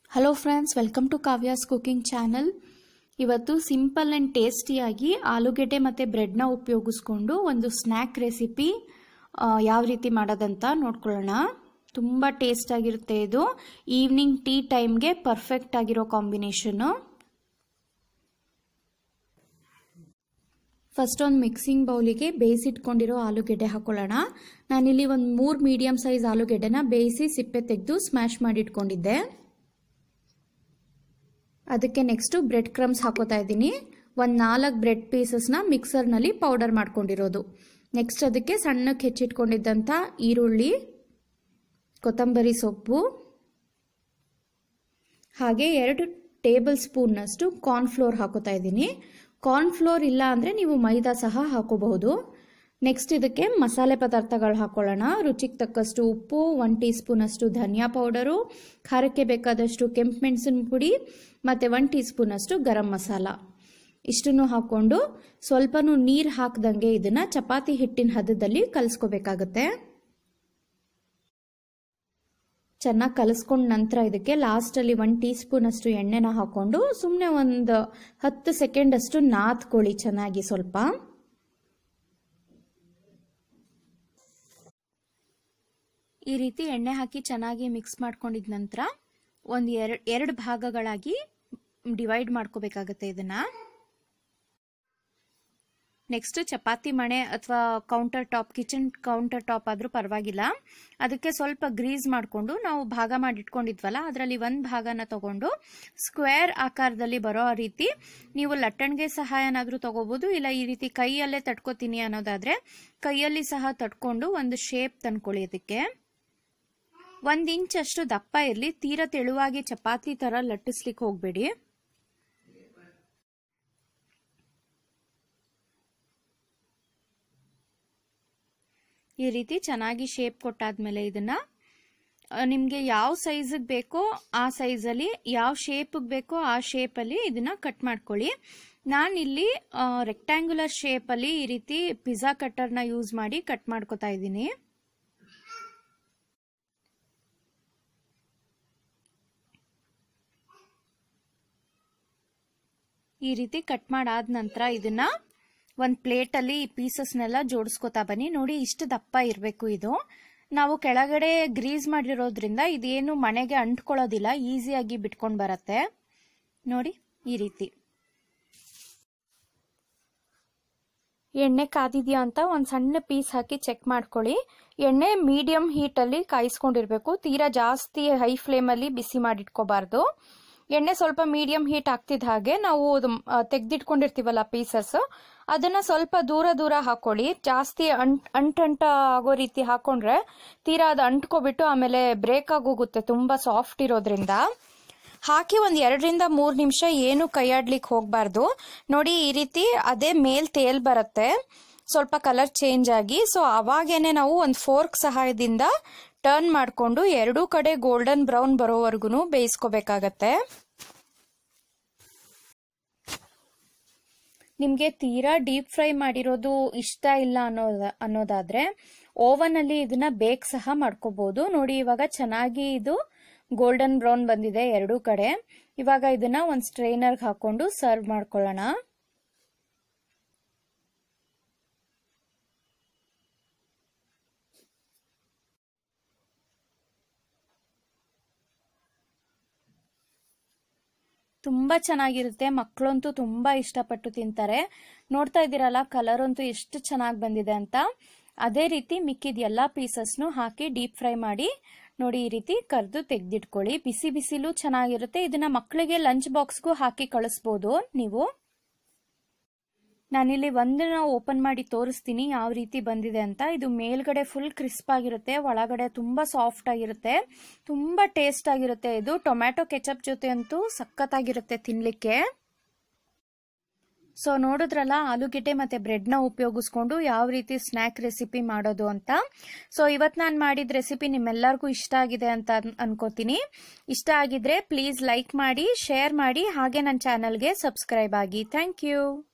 hello friends welcome to Kavya's cooking channel ಇವತ್ತು simple and ಟೇಸ್ಟಿಯಾಗಿ ಆಲೂಗೆಡ್ಡೆ ಮತ್ತು ಬ್ರೆಡ್ನ ಉಪಯೋಗಿಸ್ಕೊಂಡು ಒಂದು ಸ್ನ್ಯಾಕ್ ರೆಸಿಪಿ ಯಾವ ರೀತಿ ಮಾಡೋದಂತ ನೋಡ್ಕೊಳ್ಳೋಣ ತುಂಬ ಟೇಸ್ಟ್ ಆಗಿರುತ್ತೆ ಇದು ಈವ್ನಿಂಗ್ ಟೀ ಟೈಮ್ಗೆ ಪರ್ಫೆಕ್ಟ್ ಆಗಿರೋ ಕಾಂಬಿನೇಷನ್ನು ಫಸ್ಟ್ ಒಂದು ಮಿಕ್ಸಿಂಗ್ ಬೌಲಿಗೆ ಬೇಯಿಸಿಟ್ಕೊಂಡಿರೋ ಆಲೂಗೆಡ್ಡೆ ಹಾಕೊಳ್ಳೋಣ ನಾನಿಲ್ಲಿ ಒಂದು ಮೂರು ಮೀಡಿಯಮ್ ಸೈಜ್ ಆಲೂಗೆಡ್ಡೆನ ಬೇಯಿಸಿ ಸಿಪ್ಪೆ ತೆಗೆದು ಸ್ಮ್ಯಾಶ್ ಮಾಡಿ ಇಟ್ಕೊಂಡಿದ್ದೆ ಅದಕ್ಕೆ ನೆಕ್ಸ್ಟು ಬ್ರೆಡ್ ಕ್ರಮ್ಸ್ ಹಾಕೋತಾ ಇದ್ದೀನಿ ಒಂದು ನಾಲ್ಕು ಬ್ರೆಡ್ ಪೀಸಸ್ನ ಮಿಕ್ಸರ್ನಲ್ಲಿ ಪೌಡರ್ ಮಾಡ್ಕೊಂಡಿರೋದು ನೆಕ್ಸ್ಟ್ ಅದಕ್ಕೆ ಸಣ್ಣಕ್ಕೆ ಹೆಚ್ಚಿಟ್ಕೊಂಡಿದ್ದಂಥ ಈರುಳ್ಳಿ ಕೊತ್ತಂಬರಿ ಸೊಪ್ಪು ಹಾಗೆ ಎರಡು ಟೇಬಲ್ ಸ್ಪೂನ್ನಷ್ಟು ಕಾರ್ನ್ಫ್ಲೋರ್ ಹಾಕೋತಾ ಇದ್ದೀನಿ ಕಾರ್ನ್ಫ್ಲೋರ್ ಇಲ್ಲ ಅಂದರೆ ನೀವು ಮೈದಾ ಸಹ ಹಾಕೋಬಹುದು ನೆಕ್ಸ್ಟ್ ಇದಕ್ಕೆ ಮಸಾಲೆ ಪದಾರ್ಥಗಳು ಹಾಕೊಳ್ಳೋಣ ರುಚಿಗೆ ತಕ್ಕಷ್ಟು ಉಪ್ಪು ಒನ್ ಟೀ ಸ್ಪೂನಷ್ಟು ಧನಿಯಾ ಪೌಡರು ಖಾರಕ್ಕೆ ಬೇಕಾದಷ್ಟು ಕೆಂಪು ಮೆಣಸಿನ ಪುಡಿ ಮತ್ತು ಒನ್ ಟೀ ಸ್ಪೂನಷ್ಟು ಗರಂ ಮಸಾಲ ಇಷ್ಟನ್ನು ಹಾಕ್ಕೊಂಡು ಸ್ವಲ್ಪನೂ ನೀರು ಹಾಕ್ದಂಗೆ ಇದನ್ನು ಚಪಾತಿ ಹಿಟ್ಟಿನ ಹದದಲ್ಲಿ ಕಲಿಸ್ಕೋಬೇಕಾಗತ್ತೆ ಚೆನ್ನಾಗಿ ಕಲಿಸ್ಕೊಂಡ ನಂತರ ಇದಕ್ಕೆ ಲಾಸ್ಟಲ್ಲಿ ಒನ್ ಟೀ ಸ್ಪೂನ್ ಅಷ್ಟು ಎಣ್ಣೆನ ಹಾಕೊಂಡು ಸುಮ್ಮನೆ ಒಂದು ಹತ್ತು ಸೆಕೆಂಡ್ ಅಷ್ಟು ನಾದ್ಕೊಳ್ಳಿ ಚೆನ್ನಾಗಿ ಸ್ವಲ್ಪ ಈ ರೀತಿ ಎಣ್ಣೆ ಹಾಕಿ ಚೆನ್ನಾಗಿ ಮಿಕ್ಸ್ ಮಾಡ್ಕೊಂಡಿದ ನಂತರ ಒಂದು ಎರಡು ಎರಡು ಭಾಗಗಳಾಗಿ ಡಿವೈಡ್ ಮಾಡ್ಕೋಬೇಕಾಗತ್ತೆ ಇದನ್ನ ನೆಕ್ಸ್ಟ್ ಚಪಾತಿ ಮಣೆ ಅಥವಾ counter top kitchen counter top ಆದರೂ ಪರವಾಗಿಲ್ಲ ಅದಕ್ಕೆ ಸ್ವಲ್ಪ ಗ್ರೀಸ್ ಮಾಡಿಕೊಂಡು ನಾವು ಭಾಗ ಮಾಡಿಟ್ಕೊಂಡಿದ್ವಲ್ಲ ಅದರಲ್ಲಿ ಒಂದು ಭಾಗನ ತಗೊಂಡು ಸ್ಕ್ವೇರ್ ಆಕಾರದಲ್ಲಿ ಬರೋ ರೀತಿ ನೀವು ಲಟ್ಟಣಿಗೆ ಸಹಾಯನಾದರೂ ತಗೋಬೋದು ಇಲ್ಲ ಈ ರೀತಿ ಕೈಯಲ್ಲೇ ತಟ್ಕೋತೀನಿ ಅನ್ನೋದಾದರೆ ಕೈಯಲ್ಲಿ ಸಹ ತಟ್ಕೊಂಡು ಒಂದು ಶೇಪ್ ತಂದ್ಕೊಳ್ಳಿ ಅದಕ್ಕೆ ಒಂದು ಇಂಚಷ್ಟು ದಪ್ಪ ಇರಲಿ ತೀರಾ ತೆಳುವಾಗಿ ಚಪಾತಿ ಥರ ಲಟ್ಟಿಸ್ಲಿಕ್ಕೆ ಹೋಗಬೇಡಿ ಈ ರೀತಿ ಚೆನ್ನಾಗಿ ಶೇಪ್ ಕೊಟ್ಟಾದ್ಮೇಲೆ ಇದನ್ನ ನಿಮಗೆ ಯಾವ ಸೈಜಿಗೆ ಬೇಕೋ ಆ ಸೈಜಲ್ಲಿ ಯಾವ ಶೇಪಿಗೆ ಬೇಕೋ ಆ ಶೇಪಲ್ಲಿ ಇದನ್ನ ಕಟ್ ಮಾಡ್ಕೊಳ್ಳಿ ನಾನಿಲ್ಲಿ ರೆಕ್ಟ್ಯಾಂಗ್ಯುಲರ್ ಶೇಪಲ್ಲಿ ಈ ರೀತಿ ಪಿಜ್ಜಾ ಕಟ್ಟರ್ನ ಯೂಸ್ ಮಾಡಿ ಕಟ್ ಮಾಡ್ಕೋತಾ ಇದ್ದೀನಿ ಈ ರೀತಿ ಕಟ್ ಮಾಡಾದ ನಂತರ ಇದನ್ನ ಒಂದು ಪ್ಲೇಟಲ್ಲಿ ಈ ಪೀಸಸ್ನೆಲ್ಲ ಜೋಡಿಸ್ಕೊತಾ ಬನ್ನಿ ನೋಡಿ ಇಷ್ಟು ದಪ್ಪ ಇರಬೇಕು ಇದು ನಾವು ಕೆಳಗಡೆ ಗ್ರೀಸ್ ಮಾಡಿರೋದ್ರಿಂದ ಇದೇನು ಮನೆಗೆ ಅಂಟ್ಕೊಳ್ಳೋದಿಲ್ಲ ಈಸಿಯಾಗಿ ಬಿಟ್ಕೊಂಡು ಬರತ್ತೆ ನೋಡಿ ಈ ರೀತಿ ಎಣ್ಣೆ ಕಾದಿದೆಯಾ ಅಂತ ಒಂದು ಸಣ್ಣ ಪೀಸ್ ಹಾಕಿ ಚೆಕ್ ಮಾಡ್ಕೊಳ್ಳಿ ಎಣ್ಣೆ ಮೀಡಿಯಂ ಹೀಟಲ್ಲಿ ಕಾಯಿಸ್ಕೊಂಡಿರ್ಬೇಕು ತೀರಾ ಜಾಸ್ತಿ ಹೈ ಫ್ಲೇಮಲ್ಲಿ ಬಿಸಿ ಮಾಡಿಟ್ಕೋಬಾರ್ದು ಎಣ್ಣೆ ಸ್ವಲ್ಪ ಮೀಡಿಯಂ ಹೀಟ್ ಆಗ್ತಿದ್ದ ಹಾಗೆ ನಾವು ತೆಗ್ದಿಟ್ಕೊಂಡಿರ್ತೀವಲ್ಲ ಪೀಸಸ್ ಅದನ್ನ ಸ್ವಲ್ಪ ದೂರ ದೂರ ಹಾಕೊಳ್ಳಿ ಜಾಸ್ತಿ ಅಂಟ್ ಅಂಟಂಟ ಆಗೋ ರೀತಿ ಹಾಕೊಂಡ್ರೆ ತೀರಾ ಅದು ಅಂಟ್ಕೊಬಿಟ್ಟು ಆಮೇಲೆ ಬ್ರೇಕ್ ಆಗೋಗುತ್ತೆ ತುಂಬಾ ಸಾಫ್ಟ್ ಇರೋದ್ರಿಂದ ಹಾಕಿ ಒಂದು ಎರಡರಿಂದ ಮೂರು ನಿಮಿಷ ಏನು ಕೈಯಾಡ್ಲಿಕ್ಕೆ ಹೋಗಬಾರ್ದು ನೋಡಿ ಈ ರೀತಿ ಅದೇ ಮೇಲ್ ತೇಲ್ ಬರುತ್ತೆ ಸ್ವಲ್ಪ ಕಲರ್ ಚೇಂಜ್ ಆಗಿ ಸೊ ಅವಾಗೇನೆ ನಾವು ಒಂದು ಫೋರ್ಕ್ ಸಹಾಯದಿಂದ ಟರ್ನ್ ಮಾಡಿಕೊಂಡು ಎರಡೂ ಕಡೆ ಗೋಲ್ಡನ್ ಬ್ರೌನ್ ಬರೋವರೆಗೂ ಬೇಯಿಸ್ಕೋಬೇಕಾಗತ್ತೆ ನಿಮಗೆ ತೀರಾ ಡೀಪ್ ಫ್ರೈ ಮಾಡಿರೋದು ಇಷ್ಟ ಇಲ್ಲ ಅನ್ನೋದ ಅನ್ನೋದಾದ್ರೆ ಓವನಲ್ಲಿ ಇದನ್ನ ಬೇಕ್ ಸಹ ಮಾಡ್ಕೋಬಹುದು ನೋಡಿ ಇವಾಗ ಚೆನ್ನಾಗಿ ಇದು ಗೋಲ್ಡನ್ ಬ್ರೌನ್ ಬಂದಿದೆ ಎರಡೂ ಕಡೆ ಇವಾಗ ಇದನ್ನ ಒಂದು ಸ್ಟ್ರೈನರ್ಗೆ ಹಾಕೊಂಡು ಸರ್ವ್ ಮಾಡ್ಕೊಳ್ಳೋಣ ತುಂಬ ಚೆನ್ನಾಗಿರುತ್ತೆ ಮಕ್ಕಳಂತೂ ತುಂಬ ಇಷ್ಟಪಟ್ಟು ತಿಂತಾರೆ ನೋಡ್ತಾ ಇದ್ದೀರಲ್ಲ ಕಲರ್ ಅಂತೂ ಎಷ್ಟು ಚೆನ್ನಾಗಿ ಬಂದಿದೆ ಅಂತ ಅದೇ ರೀತಿ ಮಿಕ್ಕಿದ ಎಲ್ಲ ಪೀಸಸ್ನು ಹಾಕಿ ಡೀಪ್ ಫ್ರೈ ಮಾಡಿ ನೋಡಿ ಈ ರೀತಿ ಕರೆದು ತೆಗೆದಿಟ್ಕೊಳ್ಳಿ ಬಿಸಿ ಬಿಸಿಲೂ ಚೆನ್ನಾಗಿರುತ್ತೆ ಇದನ್ನ ಮಕ್ಕಳಿಗೆ ಲಂಚ್ ಬಾಕ್ಸ್ಗೂ ಹಾಕಿ ಕಳಿಸ್ಬೋದು ನೀವು ನಾನಿಲ್ಲಿ ಒಂದನ್ನ ಓಪನ್ ಮಾಡಿ ತೋರಿಸ್ತೀನಿ ಯಾವ ರೀತಿ ಬಂದಿದೆ ಅಂತ ಇದು ಮೇಲ್ಗಡೆ ಫುಲ್ ಕ್ರಿಸ್ಪ್ ಆಗಿರುತ್ತೆ ಒಳಗಡೆ ತುಂಬ ಸಾಫ್ಟ್ ಆಗಿರುತ್ತೆ ತುಂಬ ಟೇಸ್ಟ್ ಆಗಿರುತ್ತೆ ಇದು ಟೊಮ್ಯಾಟೊ ಕೆಚಪ್ ಜೊತೆ ಅಂತೂ ಸಖತ್ತಾಗಿರುತ್ತೆ ತಿನ್ನಲಿಕ್ಕೆ ಸೊ ನೋಡಿದ್ರಲ್ಲ ಆಲೂಗೆಡ್ಡೆ ಮತ್ತು ಬ್ರೆಡ್ನ ಉಪಯೋಗಿಸ್ಕೊಂಡು ಯಾವ ರೀತಿ ಸ್ನ್ಯಾಕ್ ರೆಸಿಪಿ ಮಾಡೋದು ಅಂತ ಸೊ ಇವತ್ತು ನಾನು ಮಾಡಿದ ರೆಸಿಪಿ ನಿಮ್ಮೆಲ್ಲರಿಗೂ ಇಷ್ಟ ಆಗಿದೆ ಅಂತ ಅನ್ಕೋತೀನಿ ಇಷ್ಟ ಆಗಿದ್ರೆ ಪ್ಲೀಸ್ ಲೈಕ್ ಮಾಡಿ ಶೇರ್ ಮಾಡಿ ಹಾಗೆ ನನ್ನ ಚಾನಲ್ಗೆ ಸಬ್ಸ್ಕ್ರೈಬ್ ಆಗಿ ಥ್ಯಾಂಕ್ ಯು